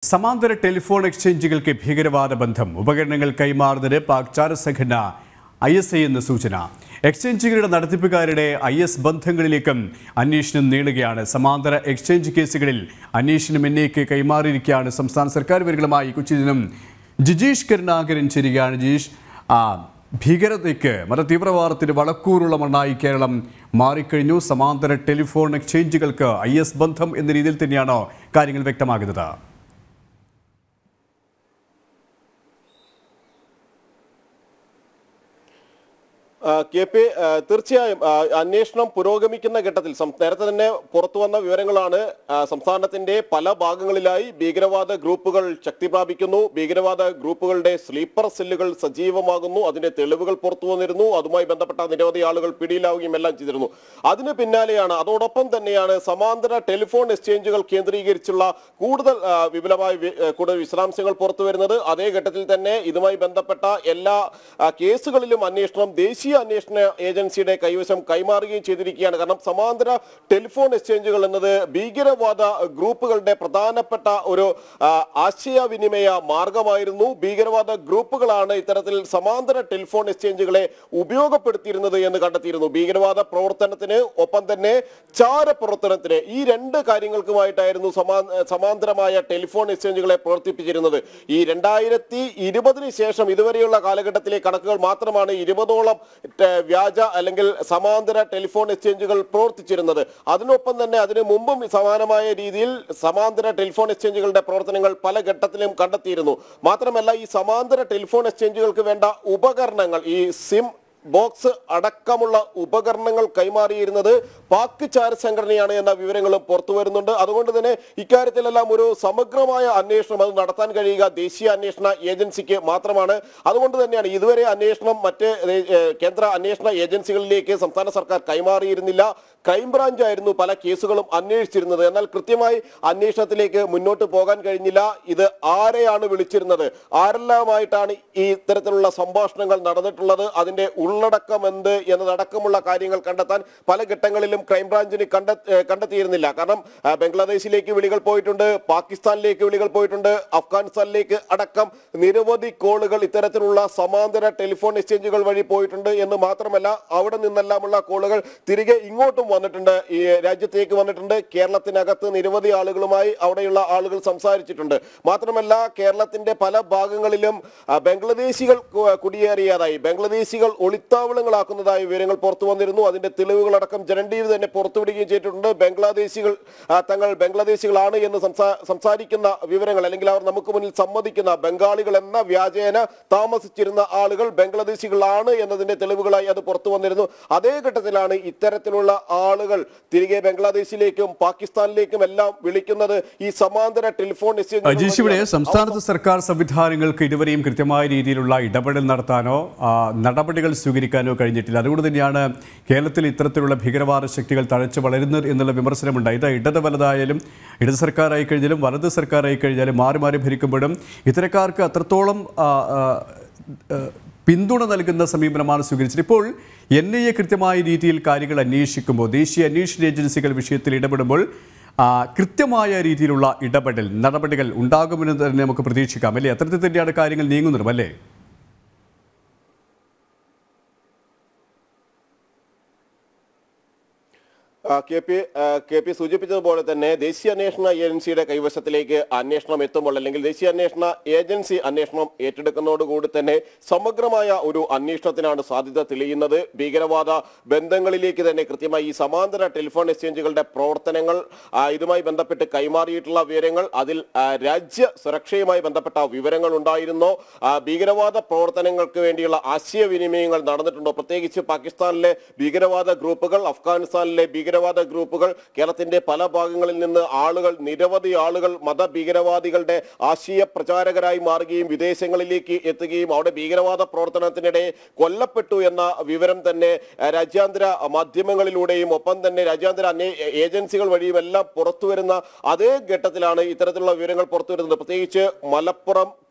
സമാന്തര ടെലിഫോൺ എക്സ്ചേഞ്ചുകൾക്ക് ഭീകരവാദ ബന്ധം ഉപകരണങ്ങൾ കൈമാറുന്നതിന് പാക് ചാര സംഘടന ഐ എസ് ഐ എന്ന സൂചന എക്സ്ചേഞ്ചുകളുടെ നടത്തിപ്പുകാരുടെ ഐ എസ് ബന്ധങ്ങളിലേക്കും അന്വേഷണം നീളുകയാണ് സമാന്തര എക്സ്ചേഞ്ച് കേസുകളിൽ അന്വേഷണം എന്നേക്ക് കൈമാറിയിരിക്കുകയാണ് സംസ്ഥാന സർക്കാർ വിവരങ്ങളുമായി കൊച്ചിയിൽ നിന്നും ജിജീഷ് കരുണാകരൻ ചേരുകയാണ് ജിജീഷ് ആ, ഭീകരതയ്ക്ക് മതതീവ്രവാദത്തിന് വളക്കൂറുള്ള മണ്ണായി കേരളം മാറിക്കഴിഞ്ഞു സമാന്തര ടെലിഫോൺ എക്സ്ചേഞ്ചുകൾക്ക് ഐ എസ് ബന്ധം എന്ന രീതിയിൽ തന്നെയാണോ കാര്യങ്ങൾ വ്യക്തമാകുന്നത് ആ, കെ പി ആ, തീർച്ചയായും ആ, അന്വേഷണം പുരോഗമിക്കുന്ന ഘട്ടത്തിൽ സം- നേരത്തെ തന്നെ പുറത്തു വന്ന വിവരങ്ങളാണ് ആ, സംസ്ഥാനത്തിന്റെ പല ഭാഗങ്ങളിലായി ഭീകരവാദ ഗ്രൂപ്പുകൾ ശക്തി പ്രാപിക്കുന്നു ഭീകരവാദ ഗ്രൂപ്പുകളുടെ സ്ലീപ്പർ സെല്ലുകൾ സജീവമാകുന്നു അതിന്റെ തെളിവുകൾ പുറത്തു വന്നിരുന്നു അതുമായി ബന്ധപ്പെട്ട നിരവധി ആളുകൾ പിടിയിലാവുകയും എല്ലാം ചെയ്തിരുന്നു അതിന് പിന്നാലെയാണ് അതോടൊപ്പം തന്നെയാണ് സമാന്തര ടെലിഫോൺ എക്സ്ചേഞ്ചുകൾ കേന്ദ്രീകരിച്ചുള്ള കൂടുതൽ ആ, വിപുലമായ വി- ആ, കൂടുതൽ വിശദാംശങ്ങൾ പുറത്തു വരുന്നത് അതേ ഘട്ടത്തിൽ തന്നെ ഇതുമായി ബന്ധപ്പെട്ട എല്ലാ ആ, കേസുകളിലും അന്വേഷണം ദേശീയ അന്വേഷണ ഏജൻസിയുടെ കൈവശം കൈമാറുകയും ചെയ്തിരിക്കുകയാണ് കാരണം സമാന്തര ടെലിഫോൺ എക്സ്ചേഞ്ചുകൾ എന്നത് ഭീകരവാദ ഗ്രൂപ്പുകളുടെ പ്രധാനപ്പെട്ട ഒരു ആ, ആശയവിനിമയ മാർഗമായിരുന്നു ഭീകരവാദ ഗ്രൂപ്പുകളാണ് ഇത്തരത്തിൽ സമാന്തര ടെലിഫോൺ എക്സ്ചേഞ്ചുകളെ ഉപയോഗപ്പെടുത്തിയിരുന്നത് എന്ന് കണ്ടെത്തിയിരുന്നു ഭീകരവാദ പ്രവർത്തനത്തിന് ഒപ്പം തന്നെ ചാരപ്രവർത്തനത്തിന് ഈ രണ്ട് കാര്യങ്ങൾക്കുമായിട്ടായിരുന്നു സമാ സമാന്തരമായ ടെലിഫോൺ എക്സ്ചേഞ്ചുകളെ പ്രവർത്തിപ്പിച്ചിരുന്നത് ഈ രണ്ടായിരത്തി ഇരുപതിന് ശേഷം ഇതുവരെയുള്ള കാലഘട്ടത്തിലെ കണക്കുകൾ മാത്രമാണ് ഇരുപതോളം ടെ- വ്യാജ അല്ലെങ്കിൽ സമാന്തര ടെലിഫോൺ എക്സ്ചേഞ്ചുകൾ പ്രവർത്തിച്ചിരുന്നത് അതിനൊപ്പം തന്നെ അതിനു മുമ്പും സമാനമായ രീതിയിൽ സമാന്തര ടെലിഫോൺ എക്സ്ചേഞ്ചുകളുടെ പ്രവർത്തനങ്ങൾ പല ഘട്ടത്തിലും കണ്ടെത്തിയിരുന്നു മാത്രമല്ല ഈ സമാന്തര ടെലിഫോൺ എക്സ്ചേഞ്ചുകൾക്ക് വേണ്ട ഉപകരണങ്ങൾ ഈ സിം ബോക്സ് അടക്കമുള്ള ഉപകരണങ്ങൾ കൈമാറിയിരുന്നത് പാക് ചാര സംഘടനയാണ് എന്ന വിവരങ്ങളും പുറത്തു വരുന്നുണ്ട് അതുകൊണ്ട് തന്നെ ഇക്കാര്യത്തിലെല്ലാം ഒരു സമഗ്രമായ അന്വേഷണം അത് നടത്താൻ കഴിയുക ദേശീയ അന്വേഷണ ഏജൻസിക്ക് മാത്രമാണ് അതുകൊണ്ട് തന്നെയാണ് ഇതുവരെ അന്വേഷണം മറ്റ് ഏ, ഏ, കേന്ദ്ര അന്വേഷണ ഏജൻസികളിലേക്ക് സംസ്ഥാന സർക്കാർ കൈമാറിയിരുന്നില്ല ക്രൈംബ്രാഞ്ച് ആയിരുന്നു പല കേസുകളും അന്വേഷിച്ചിരുന്നത് എന്നാൽ കൃത്യമായി അന്വേഷണത്തിലേക്ക് മുന്നോട്ട് പോകാൻ കഴിഞ്ഞില്ല ഇത് ആരെയാണ് വിളിച്ചിരുന്നത് ആരെല്ലാമായിട്ടാണ് ഈ ഇത്തരത്തിലുള്ള സംഭാഷണങ്ങൾ നടന്നിട്ടുള്ളത് അതിന്റെ ഉള്ളടക്കം എന്ത് എന്നതടക്കമുള്ള കാര്യങ്ങൾ കണ്ടെത്താൻ പല ഘട്ടങ്ങളിലും ക്രൈംബ്രാഞ്ചിന് കണ്ടെ ഏഹ് കണ്ടെത്തിയിരുന്നില്ല കാരണം ആ, ബംഗ്ലാദേശിലേക്ക് വിളികൾ പോയിട്ടുണ്ട് പാകിസ്ഥാനിലേക്ക് വിളികൾ പോയിട്ടുണ്ട് അഫ്ഗാനിസ്ഥാനിലേക്ക് അടക്കം നിരവധി കോളുകൾ ഇത്തരത്തിലുള്ള സമാന്തര ടെലിഫോൺ എക്സ്ചേഞ്ചുകൾ വഴി പോയിട്ടുണ്ട് എന്ന് മാത്രമല്ല അവിടെ നിന്നെല്ലാമുള്ള കോളുകൾ തിരികെ ഇങ്ങോട്ടും വന്നിട്ടുണ്ട് ഈ രാജ്യത്തേക്ക് വന്നിട്ടുണ്ട് കേരളത്തിനകത്ത് നിരവധി ആളുകളുമായി അവിടെയുള്ള ആളുകൾ സംസാരിച്ചിട്ടുണ്ട് മാത്രമല്ല കേരളത്തിന്റെ പല ഭാഗങ്ങളിലും ആ, ബംഗ്ലാദേശികൾ കു- കുടിയേറിയതായി ബംഗ്ലാദേശികൾ ഒളിത്താവളങ്ങളാക്കുന്നതായി വിവരങ്ങൾ പുറത്തു വന്നിരുന്നു അതിന്റെ തെളിവുകളടക്കം ജനൻ ടി വി തന്നെ പുറത്തുവിടുകയും ചെയ്തിട്ടുണ്ട് ബംഗ്ലാദേശികൾ ആ, തങ്ങൾ ബംഗ്ലാദേശികളാണ് എന്ന് സംസാ- സംസാരിക്കുന്ന വിവരങ്ങൾ അല്ലെങ്കിൽ അവർ നമുക്ക് മുന്നിൽ സമ്മതിക്കുന്ന ബംഗാളികൾ എന്ന വ്യാജേന താമസിച്ചിരുന്ന ആളുകൾ ബംഗ്ലാദേശികളാണ് എന്നതിന്റെ തെളിവുകളായി അത് പുറത്തു വന്നിരുന്നു അതേ ഘട്ടത്തിലാണ് ഇത്തരത്തിലുള്ള ആളുകൾ തിരികെ ബംഗ്ലാദേശിലേക്കും പാകിസ്ഥാനിലേക്കും എല്ലാം വിളിക്കുന്നത് ഈ സമാന്തര ടെലിഫോൺ എക്സ്ചേഞ്ച് അജീഷ് ഇവിടെ സംസ്ഥാനത്ത് സർക്കാർ സംവിധാനങ്ങൾക്ക് ഇതുവരെയും കൃത്യമായ രീതിയിലുള്ള ഇടപെടൽ നടത്താനോ ആ, നടപടികൾ സ്വീകരിക്കാനോ കഴിഞ്ഞിട്ടില്ല അതുകൊണ്ട് തന്നെയാണ് കേരളത്തിൽ ഇത്തരത്തിലുള്ള ഭീകരവാദ ശക്തികൾ തഴച്ചു വളരുന്നത് എന്നുള്ള വിമർശനമുണ്ട് ഇത് ഇടത് വലതായാലും ഇടത് സർക്കാരായി കഴിഞ്ഞാലും വലത് സർക്കാരായി കഴിഞ്ഞാലും മാറി മാറി ഭരിക്കുമ്പോഴും ഇത്തരക്കാർക്ക് അത്രത്തോളം ആ, ആ, ആ, പിന്തുണ നൽകുന്ന സമീപനമാണ് സ്വീകരിച്ചത് ഇപ്പോൾ എൻ ഐ എ കൃത്യമായ രീതിയിൽ കാര്യങ്ങൾ അന്വേഷിക്കുമ്പോൾ ദേശീയ അന്വേഷണ ഏജൻസികൾ വിഷയത്തിൽ ഇടപെടുമ്പോൾ ആ, കൃത്യമായ രീതിയിലുള്ള ഇടപെടൽ നടപടികൾ ഉണ്ടാകുമെന്ന് തന്നെ നമുക്ക് പ്രതീക്ഷിക്കാം അല്ലേ അത്തരത്തിൽ തന്നെയാണ് കാര്യങ്ങൾ നീങ്ങുന്നതും അല്ലേ ആ, കെ പി ആ, കെ പി സൂചിപ്പിച്ചതുപോലെ തന്നെ ദേശീയ അന്വേഷണ ഏജൻസിയുടെ കൈവശത്തിലേക്ക് അന്വേഷണം എത്തുമ്പോൾ അല്ലെങ്കിൽ ദേശീയ അന്വേഷണ ഏജൻസി അന്വേഷണം ഏറ്റെടുക്കുന്നതോടുകൂടി തന്നെ സമഗ്രമായ ഒരു അന്വേഷണത്തിനാണ് സാധ്യത തെളിയുന്നത് ഭീകരവാദ ബന്ധങ്ങളിലേക്ക് തന്നെ കൃത്യമായി ഈ സമാന്തര ടെലിഫോൺ എക്സ്ചേഞ്ചുകളുടെ പ്രവർത്തനങ്ങൾ ആ, ഇതുമായി ബന്ധപ്പെട്ട് കൈമാറിയിട്ടുള്ള വിവരങ്ങൾ അതിൽ ആ, രാജ്യ സുരക്ഷയുമായി ബന്ധപ്പെട്ട വിവരങ്ങൾ ഉണ്ടായിരുന്നോ ആ, ഭീകരവാദ പ്രവർത്തനങ്ങൾക്ക് വേണ്ടിയുള്ള ആശയവിനിമയങ്ങൾ നടന്നിട്ടുണ്ടോ പ്രത്യേകിച്ച് പാകിസ്ഥാനിലെ ഭീകരവാദ ഗ്രൂപ്പുകൾ അഫ്ഗാനിസ്ഥാനിലെ ഭീകരവാദ ഗ്രൂപ്പുകൾ കേരളത്തിന്റെ പല ഭാഗങ്ങളിൽ നിന്ന് ആളുകൾ നിരവധി ആളുകൾ മത ഭീകരവാദികളുടെ ആശയ പ്രചാരകരായി മാറുകയും വിദേശങ്ങളിലേക്ക് എത്തുകയും അവിടെ ഭീകരവാദ പ്രവർത്തനത്തിനിടെ കൊല്ലപ്പെട്ടു എന്ന വിവരം തന്നെ അഹ്, രാജ്യാന്തര മാധ്യമങ്ങളിലൂടെയും ഒപ്പം തന്നെ രാജ്യാന്തര അന്വേ ഏജൻസികൾ വഴിയും എല്ലാം പുറത്തു വരുന്ന അതേ ഘട്ടത്തിലാണ് ഇത്തരത്തിലുള്ള വിവരങ്ങൾ പുറത്തു വരുന്നത് പ്രത്യേകിച്ച് മലപ്പുറം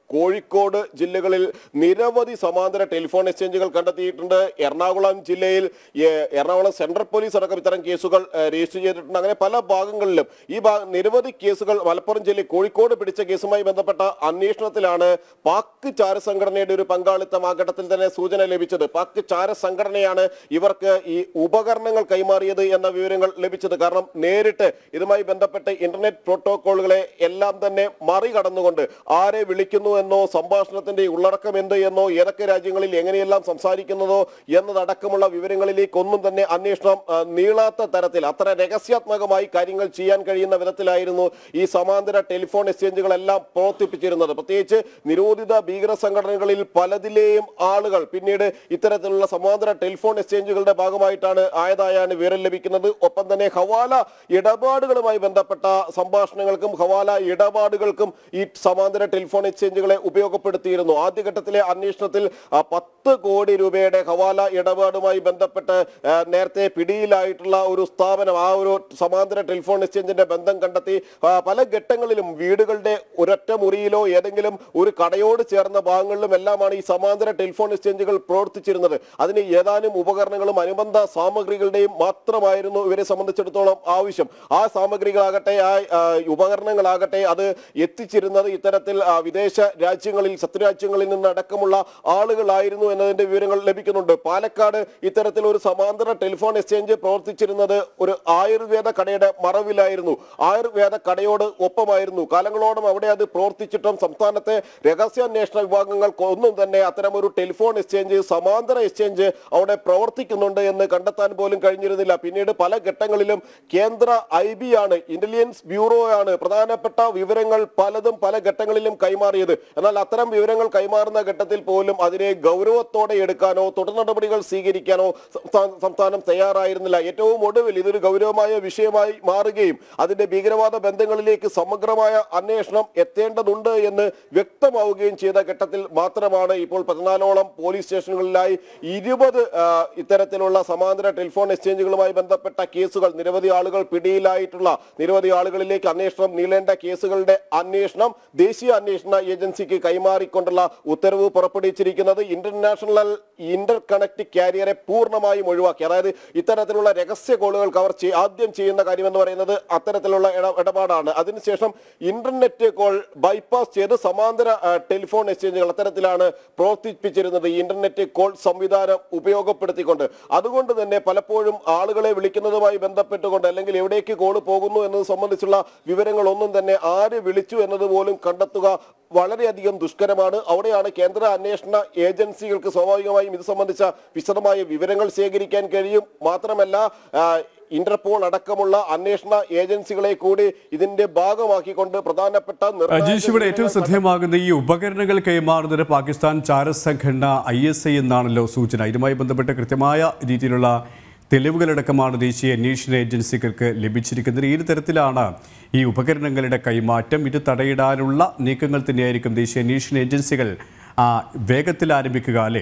കോഴിക്കോട് ജില്ലകളിൽ നിരവധി സമാന്തര ടെലിഫോൺ എക്സ്ചേഞ്ചുകൾ കണ്ടെത്തിയിട്ടുണ്ട് എറണാകുളം ജില്ലയിൽ ഏ, എറണാകുളം സെൻട്രൽ പോലീസ് അടക്കം ഇത്തരം കേസുകൾ ഏ, രജിസ്റ്റർ ചെയ്തിട്ടുണ്ട് അങ്ങനെ പല ഭാഗങ്ങളിലും ഈ ഭാ- നിരവധി കേസുകൾ മലപ്പുറം ജില്ലയിൽ കോഴിക്കോട് പിടിച്ച കേസുമായി ബന്ധപ്പെട്ട അന്വേഷണത്തിലാണ് പാക് ചാര സംഘടനയുടെ ഒരു പങ്കാളിത്തം ആ ഘട്ടത്തിൽ തന്നെ സൂചന ലഭിച്ചത് പാക് ചാര സംഘടനയാണ് ഇവർക്ക് ഈ ഉപകരണങ്ങൾ കൈമാറിയത് എന്ന വിവരങ്ങൾ ലഭിച്ചത് കാരണം നേരിട്ട് ഇതുമായി ബന്ധപ്പെട്ട് ഇന്റർനെറ്റ് പ്രോട്ടോകോളുകളെ എല്ലാം തന്നെ മറികടന്നുകൊണ്ട് ആരെ വിളിക്കുന്നു എന്നോ സംഭാഷണത്തിന്റെ ഉള്ളടക്കം എന്ത് എന്നോ ഏതൊക്കെ രാജ്യങ്ങളിൽ എങ്ങനെയെല്ലാം സംസാരിക്കുന്നതോ എന്നതടക്കമുള്ള വിവരങ്ങളിലേക്ക് ഒന്നും തന്നെ അന്വേഷണം ആ, നീളാത്ത തരത്തിൽ അത്ര രഹസ്യാത്മകമായി കാര്യങ്ങൾ ചെയ്യാൻ കഴിയുന്ന വിധത്തിലായിരുന്നു ഈ സമാന്തര ടെലിഫോൺ എക്സ്ചേഞ്ചുകളെല്ലാം പ്രവർത്തിപ്പിച്ചിരുന്നത് പ്രത്യേകിച്ച് നിരോധിത ഭീകര സംഘടനകളിൽ പലതിലെയും ആളുകൾ പിന്നീട് ഇത്തരത്തിലുള്ള സമാന്തര ടെലിഫോൺ എക്സ്ചേഞ്ചുകളുടെ ഭാഗമായിട്ടാണ് ആയതായാണ് വിവരം ലഭിക്കുന്നത് ഒപ്പം തന്നെ ഹവാല ഇടപാടുകളുമായി ബന്ധപ്പെട്ട സംഭാഷണങ്ങൾക്കും ഹവാല ഇടപാടുകൾക്കും ഈ സമാന്തര ടെലിഫോൺ എക്സ്ചേഞ്ചുകളെ ഉപയോഗപ്പെടുത്തിയിരുന്നു ആദ്യഘട്ടത്തിലെ അന്വേഷണത്തിൽ ആ, പത്ത് കോടി രൂപയുടെ ഹവാല ഇടപാടുമായി ബന്ധപ്പെട്ട് ആ, നേരത്തെ പിടിയിലായിട്ടുള്ള ഒരു സ്ഥാപനം ആ ഒരു സമാന്തര ടെലിഫോൺ എക്സ്ചേഞ്ചിന്റെ ബന്ധം കണ്ടെത്തി ആ, പല ഘട്ടങ്ങളിലും വീടുകളുടെ ഒരൊറ്റ മുറിയിലോ ഏതെങ്കിലും ഒരു കടയോട് ചേർന്ന ഭാഗങ്ങളിലും എല്ലാമാണ് ഈ സമാന്തര ടെലിഫോൺ എക്സ്ചേഞ്ചുകൾ പ്രവർത്തിച്ചിരുന്നത് അതിന് ഏതാനും ഉപകരണങ്ങളും അനുബന്ധ സാമഗ്രികളുടെയും മാത്രമായിരുന്നു ഇവരെ സംബന്ധിച്ചിടത്തോളം ആവശ്യം ആ സാമഗ്രികളാകട്ടെ ആ ആ, ഉപകരണങ്ങളാകട്ടെ അത് എത്തിച്ചിരുന്നത് ഇത്തരത്തിൽ ആ, വിദേശ രാജ്യങ്ങളിൽ ശത്രുരാജ്യങ്ങളിൽ നിന്ന് അടക്കമുള്ള ആളുകളായിരുന്നു എന്നതിന്റെ വിവരങ്ങൾ ലഭിക്കുന്നുണ്ട് പാലക്കാട് ഇത്തരത്തിൽ ഒരു സമാന്തര ടെലിഫോൺ എക്സ്ചേഞ്ച് പ്രവർത്തിച്ചിരുന്നത് ഒരു ആയുർവേദ കടയുടെ മറവിലായിരുന്നു ആയുർവേദ കടയോട് ഒപ്പമായിരുന്നു കാലങ്ങളോളം അവിടെ അത് പ്രവർത്തിച്ചിട്ടും സംസ്ഥാനത്തെ രഹസ്യാന്വേഷണ വിഭാഗങ്ങൾക്ക് ഒന്നും തന്നെ അത്തരം ഒരു ടെലിഫോൺ എക്സ്ചേഞ്ച് സമാന്തര എക്സ്ചേഞ്ച് അവിടെ പ്രവർത്തിക്കുന്നുണ്ട് എന്ന് കണ്ടെത്താൻ പോലും കഴിഞ്ഞിരുന്നില്ല പിന്നീട് പല ഘട്ടങ്ങളിലും കേന്ദ്ര ഐ ബി ആണ് ഇന്റലിജൻസ് ബ്യൂറോ ആണ് പ്രധാനപ്പെട്ട വിവരങ്ങൾ പലതും പല ഘട്ടങ്ങളിലും കൈമാറിയത് എന്നാൽ അത്തരം വിവരങ്ങൾ കൈമാറുന്ന ഘട്ടത്തിൽ പോലും അതിനെ ഗൗരവത്തോടെ എടുക്കാനോ തുടർ നടപടികൾ സ്വീകരിക്കാനോ സംസ്ഥാ- സംസ്ഥാനം തയ്യാറായിരുന്നില്ല ഏറ്റവും ഒടുവിൽ ഇതൊരു ഗൗരവമായ വിഷയമായി മാറുകയും അതിന്റെ ഭീകരവാദ ബന്ധങ്ങളിലേക്ക് സമഗ്രമായ അന്വേഷണം എത്തേണ്ടതുണ്ട് എന്ന് വ്യക്തമാവുകയും ചെയ്ത ഘട്ടത്തിൽ മാത്രമാണ് ഇപ്പോൾ പതിനാലോളം പോലീസ് സ്റ്റേഷനുകളിലായി ഇരുപത് ഇത്തരത്തിലുള്ള സമാന്തര ടെലിഫോൺ എക്സ്ചേഞ്ചുകളുമായി ബന്ധപ്പെട്ട കേസുകൾ നിരവധി ആളുകൾ പിടിയിലായിട്ടുള്ള നിരവധി ആളുകളിലേക്ക് അന്വേഷണം നീളേണ്ട കേസുകളുടെ അന്വേഷണം ദേശീയ അന്വേഷണ ഏജൻസിക്ക് കൈമാറിക്കൊണ്ടുള്ള ഉത്തരവ് പുറപ്പെടുവിച്ചിരിക്കുന്നത് ഇന്റർനാഷണൽ ഇന്റർ കണക്ട് കാരിയറെ പൂർണ്ണമായും ഒഴിവാക്കി അതായത് ഇത്തരത്തിലുള്ള രഹസ്യ കോളുകൾ കവർ ചെയ് ആദ്യം ചെയ്യുന്ന കാര്യം എന്ന് പറയുന്നത് അത്തരത്തിലുള്ള ഇട- ഇടപാടാണ് അതിനുശേഷം ഇന്റർനെറ്റ് കോൾ ബൈപ്പാസ് ചെയ്ത് സമാന്തര ആ, ടെലിഫോൺ എക്സ്ചേഞ്ചുകൾ അത്തരത്തിലാണ് പ്രവർത്തിപ്പിച്ചിരുന്നത് ഈ ഇന്റർനെറ്റ് കോൾ സംവിധാനം ഉപയോഗപ്പെടുത്തിക്കൊണ്ട് അതുകൊണ്ട് തന്നെ പലപ്പോഴും ആളുകളെ വിളിക്കുന്നതുമായി ബന്ധപ്പെട്ടുകൊണ്ട് അല്ലെങ്കിൽ എവിടേക്ക് കോൾ പോകുന്നു എന്നത് സംബന്ധിച്ചുള്ള വിവരങ്ങളൊന്നും തന്നെ ആര് വിളിച്ചു എന്നത് പോലും കണ്ടെത്തുക വളരെയധികം ദുഷ്കരമാണ് അവിടെയാണ് കേന്ദ്ര അന്വേഷണ ഏജൻസികൾക്ക് സ്വാഭാവികമായും ഇത് സംബന്ധിച്ച വിശദമായ വിവരങ്ങൾ ശേഖരിക്കാൻ കഴിയും മാത്രമല്ല ആ, ഇന്റർപോൾ അടക്കമുള്ള അന്വേഷണ ഏജൻസികളെ കൂടി ഇതിന്റെ ഭാഗമാക്കിക്കൊണ്ട് പ്രധാനപ്പെട്ട നിർണായക അജീഷ് ഇവിടെ ഏറ്റവും വിവരങ്ങൾ ശ്രദ്ധേയമാകുന്ന ഈ ഉപകരണങ്ങൾ കൈമാറുന്നത് പാകിസ്ഥാൻ ചാരസംഘടന ഐ എസ് ഐ എന്നാണല്ലോ സൂചന ഇതുമായി ബന്ധപ്പെട്ട കൃത്യമായ രീതിയിലുള്ള തെളിവുകളടക്കമാണ് ദേശീയ അന്വേഷണ ഏജൻസികൾക്ക് ലഭിച്ചിരിക്കുന്നത് ഏത് തരത്തിലാണ് ഈ ഉപകരണങ്ങളുടെ കൈമാറ്റം ഇത് തടയിടാനുള്ള നീക്കങ്ങൾ തന്നെയായിരിക്കും ദേശീയ അന്വേഷണ ഏജൻസികൾ ആ, വേഗത്തിൽ ആരംഭിക്കുക അല്ലേ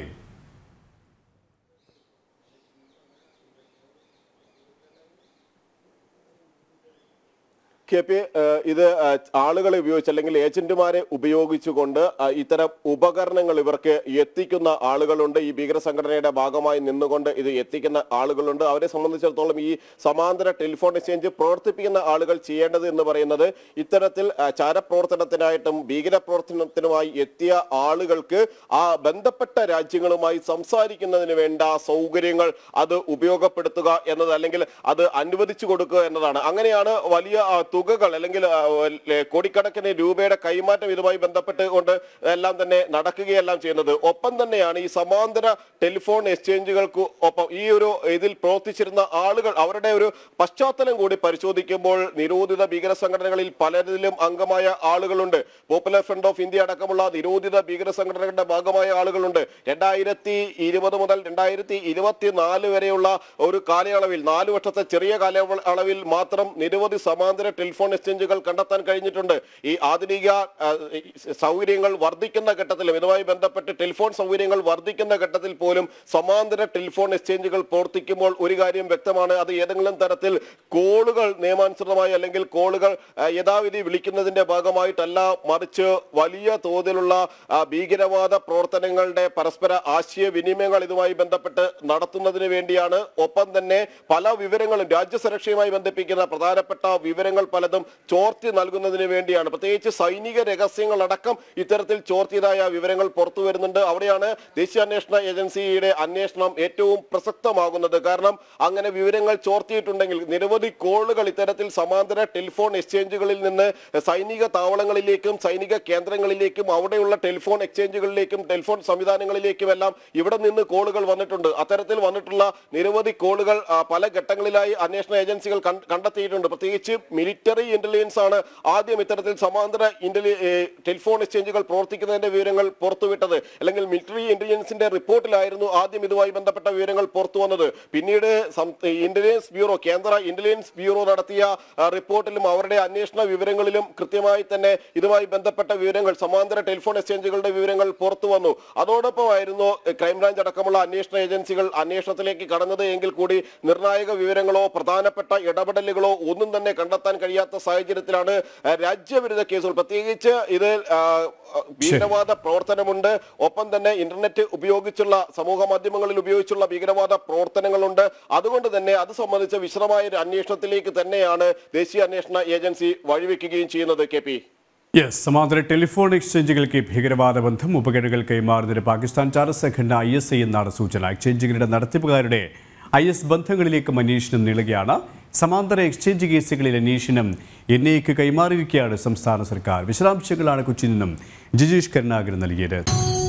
കെ പി ഏഹ്, ഇത് ഏഹ്, ആളുകളെ ഉപയോഗിച്ച് അല്ലെങ്കിൽ ഏജന്റുമാരെ ഉപയോഗിച്ചുകൊണ്ട് ഏഹ്, ഇത്തരം ഉപകരണങ്ങൾ ഇവർക്ക് എത്തിക്കുന്ന ആളുകളുണ്ട് ഈ ഭീകര സംഘടനയുടെ ഭാഗമായി നിന്നുകൊണ്ട് ഇത് എത്തിക്കുന്ന ആളുകളുണ്ട് അവരെ സംബന്ധിച്ചിടത്തോളം ഈ സമാന്തര ടെലിഫോൺ എക്സ്ചേഞ്ച് പ്രവർത്തിപ്പിക്കുന്ന ആളുകൾ ചെയ്യേണ്ടത് എന്ന് പറയുന്നത് ഇത്തരത്തിൽ ഏഹ്, ചാരപ്രവർത്തനത്തിനായിട്ടും ഭീകര പ്രവർത്തനത്തിനുമായി എത്തിയ ആളുകൾക്ക് ആ ബന്ധപ്പെട്ട രാജ്യങ്ങളുമായി സംസാരിക്കുന്നതിന് വേണ്ട സൗകര്യങ്ങൾ അത് ഉപയോഗപ്പെടുത്തുക എന്നത് അല്ലെങ്കിൽ അത് അനുവദിച്ചു കൊടുക്കുക എന്നതാണ് അങ്ങനെയാണ് വലിയ ആ, തുകകൾ അല്ലെങ്കിൽ ആ, ലെ- കോടിക്കണക്കിന് രൂപയുടെ കൈമാറ്റം ഇതുമായി ബന്ധപ്പെട്ട് കൊണ്ട് എല്ലാം തന്നെ നടക്കുകയെല്ലാം ചെയ്യുന്നത് ഒപ്പം തന്നെയാണ് ഈ സമാന്തര ടെലിഫോൺ എക്സ്ചേഞ്ചുകൾക്ക് ഒപ്പം ഈ ഒരു ഇതിൽ പ്രവർത്തിച്ചിരുന്ന ആളുകൾ അവരുടെ ഒരു പശ്ചാത്തലം കൂടി പരിശോധിക്കുമ്പോൾ നിരോധിത ഭീകര സംഘടനകളിൽ പലരിലും അംഗമായ ആളുകളുണ്ട് പോപ്പുലർ ഫ്രണ്ട് ഓഫ് ഇന്ത്യ അടക്കമുള്ള നിരോധിത ഭീകര സംഘടനകളുടെ ഭാഗമായ ആളുകളുണ്ട് രണ്ടായിരത്തി ഇരുപത് മുതൽ രണ്ടായിരത്തി ഇരുപത്തിനാല് വരെയുള്ള ഒരു കാലയളവിൽ നാല് വർഷത്തെ ചെറിയ കാലയളവിൽ മാത്രം നിരവധി സമാന്തര ടെലിഫോൺ എക്സ്ചേഞ്ചുകൾ കണ്ടെത്താൻ കഴിഞ്ഞിട്ടുണ്ട് ഈ ആധുനിക ആ, ഈ സൗകര്യങ്ങൾ വർദ്ധിക്കുന്ന ഘട്ടത്തിലും ഇതുമായി ബന്ധപ്പെട്ട് ടെലിഫോൺ സൗകര്യങ്ങൾ വർദ്ധിക്കുന്ന ഘട്ടത്തിൽ പോലും സമാന്തര ടെലിഫോൺ എക്സ്ചേഞ്ചുകൾ പ്രവർത്തിക്കുമ്പോൾ ഒരു കാര്യം വ്യക്തമാണ് അത് ഏതെങ്കിലും തരത്തിൽ കോളുകൾ നിയമാനുസൃതമായി അല്ലെങ്കിൽ കോളുകൾ ആ, യഥാവിധി വിളിക്കുന്നതിന്റെ ഭാഗമായിട്ടല്ല മറിച്ച് വലിയ തോതിലുള്ള ആ, ഭീകരവാദ പ്രവർത്തനങ്ങളുടെ പരസ്പര ആശയവിനിമയങ്ങൾ ഇതുമായി ബന്ധപ്പെട്ട് നടത്തുന്നതിന് വേണ്ടിയാണ് ഒപ്പം തന്നെ പല വിവരങ്ങളും രാജ്യസുരക്ഷയുമായി ബന്ധിപ്പിക്കുന്ന പ്രധാനപ്പെട്ട വിവരങ്ങൾ പലതും ചോർത്തി നൽകുന്നതിന് വേണ്ടിയാണ് പ്രത്യേകിച്ച് സൈനിക രഹസ്യങ്ങൾ അടക്കം ഇത്തരത്തിൽ ചോർത്തിയതായ വിവരങ്ങൾ പുറത്തു വരുന്നുണ്ട് അവിടെയാണ് ദേശീയ അന്വേഷണ ഏജൻസിയുടെ അന്വേഷണം ഏറ്റവും പ്രസക്തമാകുന്നത് കാരണം അങ്ങനെ വിവരങ്ങൾ ചോർത്തിയിട്ടുണ്ടെങ്കിൽ നിരവധി കോളുകൾ ഇത്തരത്തിൽ സമാന്തര ടെലിഫോൺ എക്സ്ചേഞ്ചുകളിൽ നിന്ന് സൈനിക താവളങ്ങളിലേക്കും സൈനിക കേന്ദ്രങ്ങളിലേക്കും അവിടെയുള്ള ടെലിഫോൺ എക്സ്ചേഞ്ചുകളിലേക്കും ടെലിഫോൺ സംവിധാനങ്ങളിലേക്കും എല്ലാം ഇവിടെ നിന്ന് കോളുകൾ വന്നിട്ടുണ്ട് അത്തരത്തിൽ വന്നിട്ടുള്ള നിരവധി കോളുകൾ ആ, പല ഘട്ടങ്ങളിലായി അന്വേഷണ ഏജൻസികൾ കൺ- കണ്ടെത്തിയിട്ടുണ്ട് പ്രത്യേകിച്ച് മിലിറ്ററി ഇന്റലിജൻസ് ആണ് ആദ്യം ഇത്തരത്തിൽ സമാന്തര ഇന്റലി ഏ, ടെലിഫോൺ എക്സ്ചേഞ്ചുകൾ പ്രവർത്തിക്കുന്നതിന്റെ വിവരങ്ങൾ പുറത്തുവിട്ടത് അല്ലെങ്കിൽ മിലിറ്ററി ഇന്റലിജൻസിന്റെ റിപ്പോർട്ടിലായിരുന്നു ആദ്യം ഇതുമായി ബന്ധപ്പെട്ട വിവരങ്ങൾ പുറത്തു വന്നത് പിന്നീട് സം- ഇന്റലിജൻസ് ബ്യൂറോ കേന്ദ്ര ഇന്റലിജൻസ് ബ്യൂറോ നടത്തിയ ആ, റിപ്പോർട്ടിലും അവരുടെ അന്വേഷണ വിവരങ്ങളിലും കൃത്യമായി തന്നെ ഇതുമായി ബന്ധപ്പെട്ട വിവരങ്ങൾ സമാന്തര ടെലിഫോൺ എക്സ്ചേഞ്ചുകളുടെ വിവരങ്ങൾ പുറത്തു വന്നു അതോടൊപ്പമായിരുന്നു ക്രൈംബ്രാഞ്ച് അടക്കമുള്ള അന്വേഷണ ഏജൻസികൾ അന്വേഷണത്തിലേക്ക് കടന്നത് എങ്കിൽ കൂടി നിർണായക വിവരങ്ങളോ പ്രധാനപ്പെട്ട ഇടപെടലുകളോ ഒന്നും തന്നെ കണ്ടെത്താൻ കഴിയാത്ത സാഹചര്യത്തിലാണ് ആ, രാജ്യവിരുദ്ധ കേസുകൾ പ്രത്യേകിച്ച് ഇത് ആ, ഭീകരവാദ പ്രവർത്തനമുണ്ട് ഒപ്പം തന്നെ ഇന്റർനെറ്റ് ഉപയോഗിച്ചുള്ള സമൂഹ മാധ്യമങ്ങളിൽ ഉപയോഗിച്ചുള്ള ഭീകരവാദ പ്രവർത്തനങ്ങളുണ്ട് അതുകൊണ്ട് തന്നെ അത് സംബന്ധിച്ച വിശദമായ ഒരു അന്വേഷണത്തിലേക്ക് തന്നെയാണ് ദേശീയ അന്വേഷണ ഏജൻസി വഴിവെക്കുകയും ചെയ്യുന്നത് കെ പി യെസ് സമാന്തര ടെലിഫോൺ എക്സ്ചേഞ്ചുകൾക്ക് ഭീകരവാദ ബന്ധം ഉപകരണങ്ങൾ കൈമാറുന്നതിന് പാകിസ്ഥാൻ ചാര സംഘടന ഐ എസ് ഐ എന്നാണ് സൂചന എക്സ്ചേഞ്ചുകളുടെ നടത്തിപ്പുകാരുടെ ഐ എസ് ബന്ധങ്ങളിലേക്കും അന്വേഷണം നീളുകയാണ് സമാന്തര എക്സ്ചേഞ്ച് കേസുകളിൽ അന്വേഷണം എൻ ഐക്ക് കൈമാറിയിരിക്കുകയാണ് സംസ്ഥാന സർക്കാർ വിശദാംശങ്ങളാണ് കൊച്ചിയിൽ നിന്നും ജിജീഷ് കരുണാകരൻ നൽകിയത്